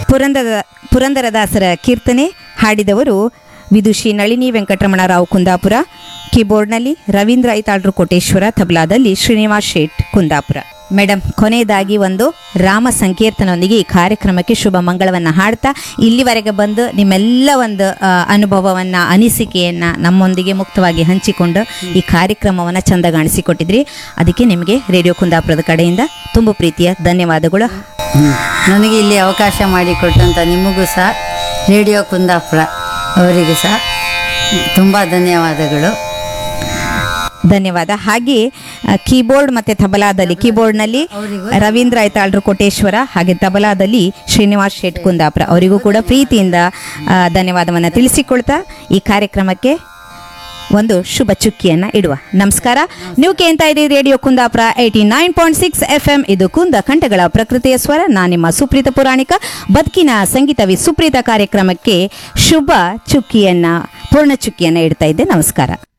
ಪುರಂದರ ಪುರಂದರದಾಸರ ಕೀರ್ತನೆ ಹಾಡಿದವರು ವಿದುಷಿ ನಳಿನಿ ವೆಂಕಟರಮಣರಾವ್ ಕುಂದಾಪುರ ಕೀಬೋರ್ಡ್ನಲ್ಲಿ ರವೀಂದ್ರ ಐತಾಳ್ರು ಕೋಟೇಶ್ವರ ತಬಲಾದಲ್ಲಿ ಶ್ರೀನಿವಾಸ್ ಶೇಟ್ ಕುಂದಾಪುರ ಮೇಡಮ್ ಕೊನೆಯದಾಗಿ ಒಂದು ರಾಮ ಸಂಕೀರ್ತನೊಂದಿಗೆ ಈ ಕಾರ್ಯಕ್ರಮಕ್ಕೆ ಶುಭ ಮಂಗಳವನ್ನು ಹಾಡ್ತಾ ಇಲ್ಲಿವರೆಗೆ ಬಂದು ನಿಮ್ಮೆಲ್ಲ ಒಂದು ಆ, ಅನುಭವವನ್ನು ಅನಿಸಿಕೆಯನ್ನು ನಮ್ಮೊಂದಿಗೆ ಮುಕ್ತವಾಗಿ ಹಂಚಿಕೊಂಡು ಈ ಕಾರ್ಯಕ್ರಮವನ್ನು ಚಂದಗಾಣಿಸಿಕೊಟ್ಟಿದ್ರಿ ಅದಕ್ಕೆ ನಿಮಗೆ ರೇಡಿಯೋ ಕುಂದಾಪುರದ ಕಡೆಯಿಂದ ತುಂಬ ಪ್ರೀತಿಯ ಧನ್ಯವಾದಗಳು ಹ್ಮ್. ನನಗೆ ಇಲ್ಲಿ ಅವಕಾಶ ಮಾಡಿಕೊಟ್ಟಂಥ ನಿಮಗೂ ಸಹ ರೇಡಿಯೋ ಕುಂದಾಪುರ ಅವರಿಗೂ ಸಹ ತುಂಬ ಧನ್ಯವಾದಗಳು ಧನ್ಯವಾದ ಹಾಗೆ ಆ, ಕೀಬೋರ್ಡ್ ಮತ್ತೆ ತಬಲಾದಲ್ಲಿ ಕೀಬೋರ್ಡ್ನಲ್ಲಿ ರವೀಂದ್ರ ಐತಾಳ್ರು ಕೋಟೇಶ್ವರ ಹಾಗೆ ತಬಲಾದಲ್ಲಿ ಶ್ರೀನಿವಾಸ್ ಶೆಟ್ ಕುಂದಾಪುರ ಅವರಿಗೂ ಕೂಡ ಪ್ರೀತಿಯಿಂದ ಆ, ಧನ್ಯವಾದವನ್ನು ತಿಳಿಸಿಕೊಳ್ತಾ ಈ ಕಾರ್ಯಕ್ರಮಕ್ಕೆ ಒಂದು ಶುಭ ಚುಕ್ಕಿಯನ್ನ ಇಡುವ ನಮಸ್ಕಾರ ನೀವು ಕೇಳ್ತಾ ಇದ್ದೀರಿ radio Kundapura eighty nine point six F M ಇದು ಕುಂದ ಕಂಠಗಳ ಪ್ರಕೃತಿಯ ಸ್ವರ ನಾನು ನಿಮ್ಮ ಸುಪ್ರೀತ ಪುರಾಣಿಕ ಬದುಕಿನ ಸಂಗೀತವಿ ಸುಪ್ರೀತ ಕಾರ್ಯಕ್ರಮಕ್ಕೆ ಶುಭ ಚುಕ್ಕಿಯನ್ನ ಪೂರ್ಣ ಚುಕ್ಕಿಯನ್ನ ಇಡ್ತಾ ಇದ್ದೆ ನಮಸ್ಕಾರ